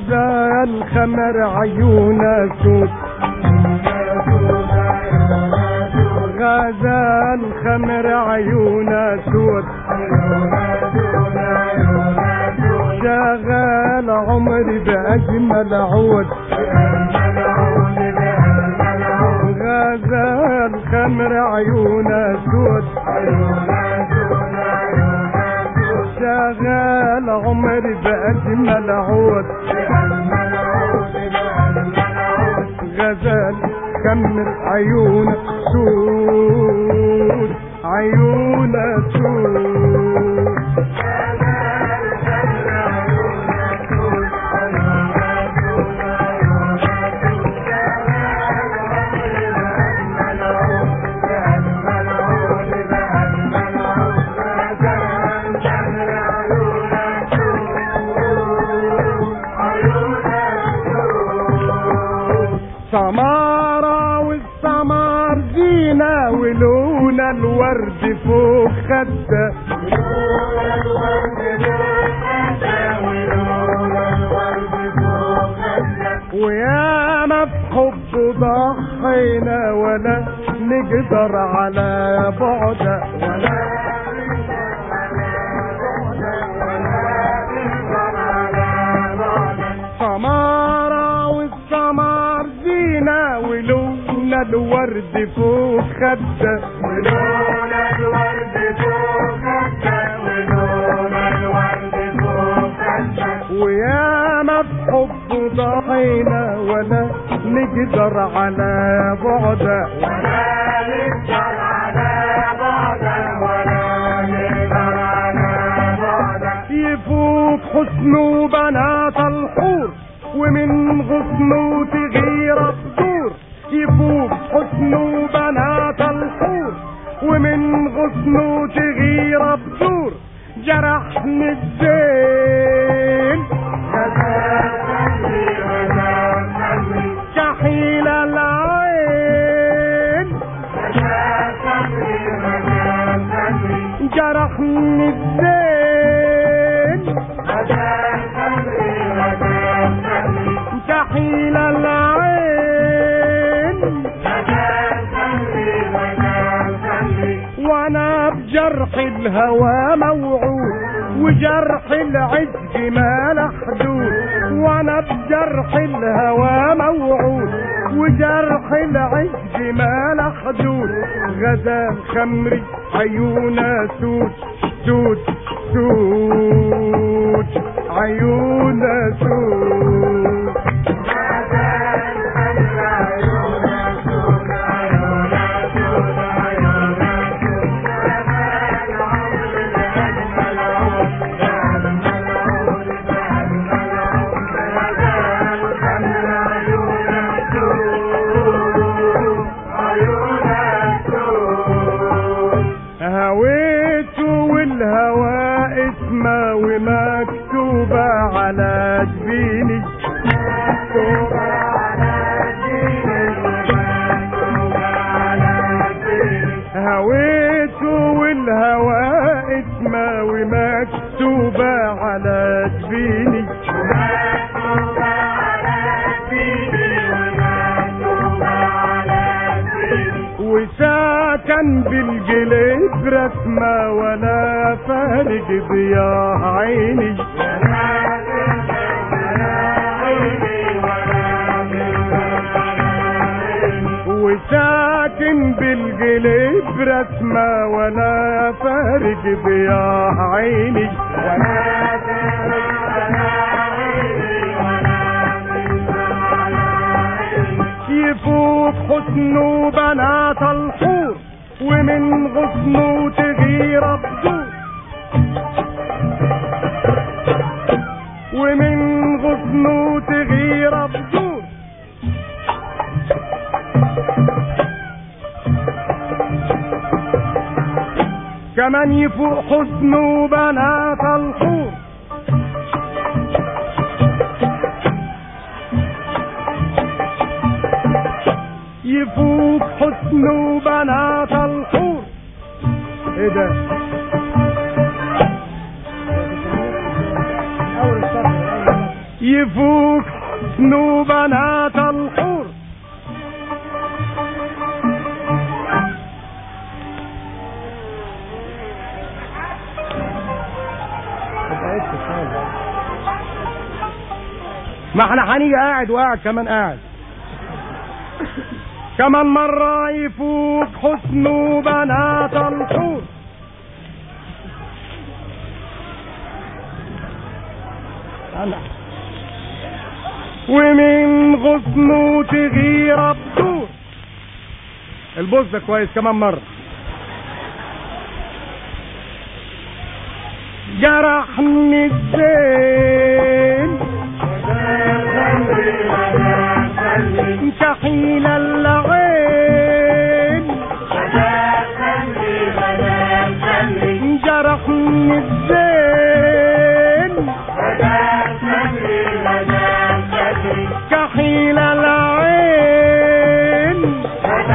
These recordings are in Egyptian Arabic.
غزال خمر عيونا سود غزال خمر عيونا سود شغال عمري بأجمل عود غزال خمر عيونا سود شغال عمري بأجمل عود غزال خمر عيونا سود عيونا سود سمارة والسمار جينا ولون الورد فوق خده ويانا في حب ضحينا ولا نقدر على بعده سمارة والسمار زينة ولون الورد فوق خده ولون الورد فوق خده ولون الورد فوق خده ويانا في حب ضحينا ولا نقدر على بعده ولا نقدر على بعده ولا نقدر على بعده يفوق حسنه بنات الحور ومن غصنه تغير الدور يفوق حسنه بنات الحور ومن غصنه تغير الدور جرحني الزين غزال خلي غزال خلي كحيل العين غزال خلي غزال خلي جرحني الزين غزال خلي غزال خلي كحيل العين غزال خلي غزال خلي وانا بجرح الهوى موعود وجرح العشق ما له حدود وانا بجرح الهوى موعود وجرح العشق ما له حدود غزال خمري عيونا سود سود سود عيونا سود غزال خلي عيونا سود عيونا سود عيونا سود غزال عمري بأجمل عود بأجمل عود بأجمل عود غزال خلي عيونا سود عيونا سود هويته والهوى اسمه ومكتوبة على جبيني مكتوبة على ديني مكتوبة على ديني هويته والهوى اسمه ومكتوبة على جبيني مكتوبة على ديني ومكتوبة على ديني وساكن بالقلب رسمة ولا فارق ضياء عيني وساكن بالقلب رسمة ولا فارق ضياء عيني يفوق حسنه بنات الحور ومن غصنه تغير الدور ومن غصنه تغير الدور كمان يفوق حسنه بنات الحور يفوق حسنه بنات الحور ايه ده يفوق حسن بنات الحور ما احنا هنيجي قاعد وقاعد كمان قاعد كمان مرة يفوق حسن بنات الحور أنا. ومن غصنه تغير الدور البوز ده كويس كمان مرة جرحني الزين كحيل العين جرحني الزين كحيل العين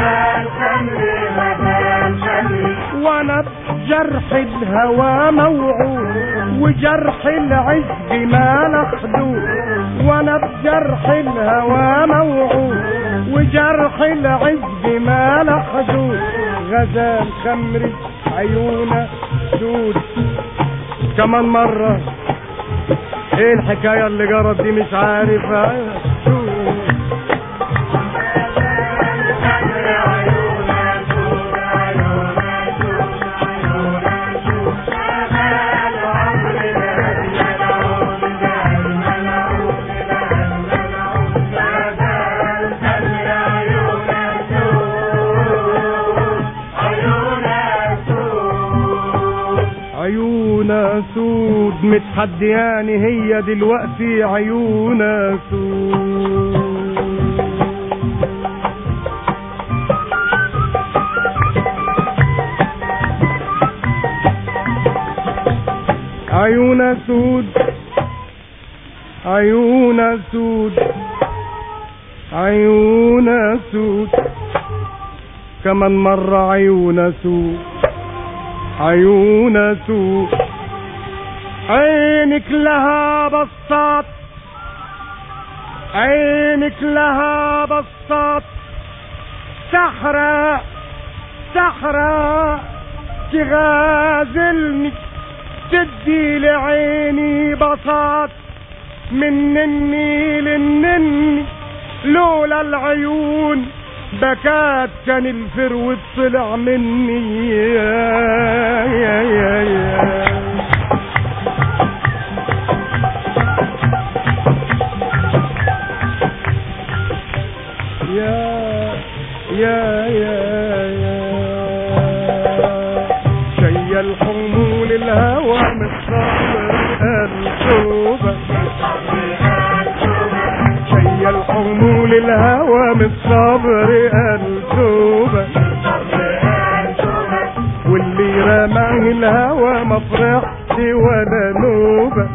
وانا بجرح الهوى موعود وجرح العز ما له حدود وانا بجرح الهوى موعود وجرح العز ما له حدود غزال خمري عيونه سود كمان مرة ايه الحكاية اللي جرت دي مش عارف شو عيونا سود متحدياني هي دلوقتي عيونا سود عيونا سود عيونا سود عيونا سود كمان مرة عيونا سود عيونا سود عينك لها بصات عينك لها بصات سحرة سحرة تغازلني تدي لعيني بساط من النيل للنني لولا العيون بكات كان الفرو طلع مني يا يا يا يا يا يا يا يا شي الحمول الهوى مصابر الصوبة شي الحمول الهوى مصابر الصوبة واللي رماه الهوى ما فرحت ولا نوبة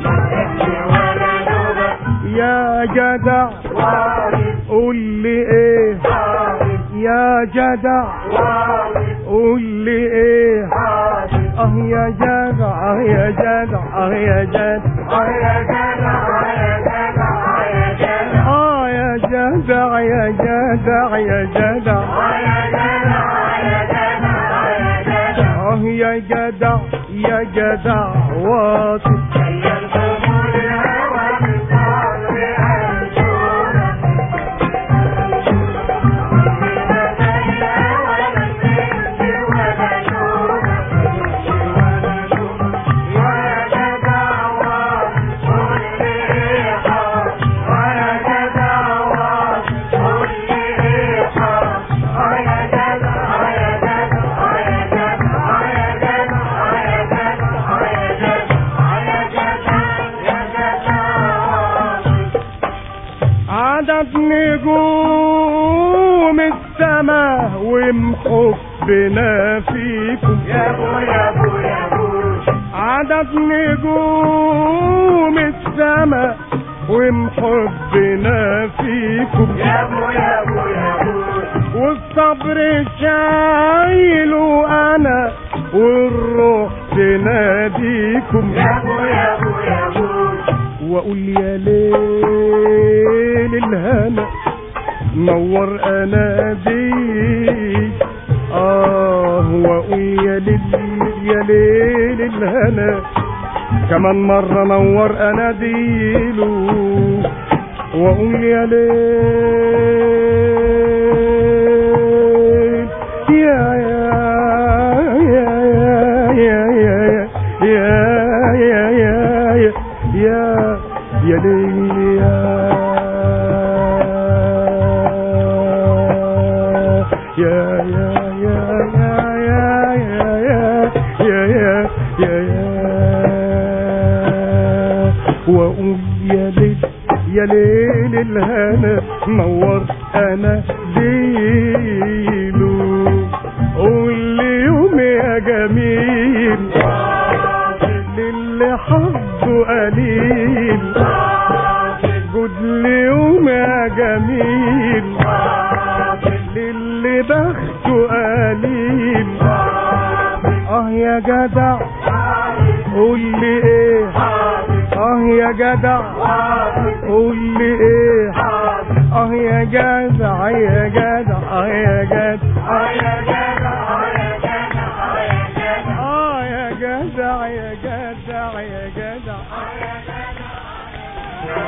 يا جدع قول لي ايه يا جدع قول لي ايه اه يا جدع اه يا جدع اه يا جدع اه يا جدع يا جدع يا جدع اه يا جدع يا جدع واصل عدد نجوم السماء ومحبنا فيكم يا ابو يا ابو يا ابو عدد نجوم السماء ومحبنا فيكم يا ابو يا ابو يا ابو والصبر شايله انا والروح تناديكم يا ابو يا ابو يا ابو واقول يا ليل الهنا نور اناديك اه واقول يا ليل يا ليل الهنا كمان مرة نور اناديله واقول يا ليل يا يا يا يا يا يا يا يا يا يا يا ليل يا يا يا يا يا يا يا يا يا يا يا واقول يا ليل يا ليل الهنا نور انا ليله قول لي يوم يا جميل للي حظه قليل جود لي يوم يا جميل للي بخته قليل اه يا جدع قول لي ايه اه يا جدع قول لي ايه اه يا جدع يا جدع اه يا جدع آه يا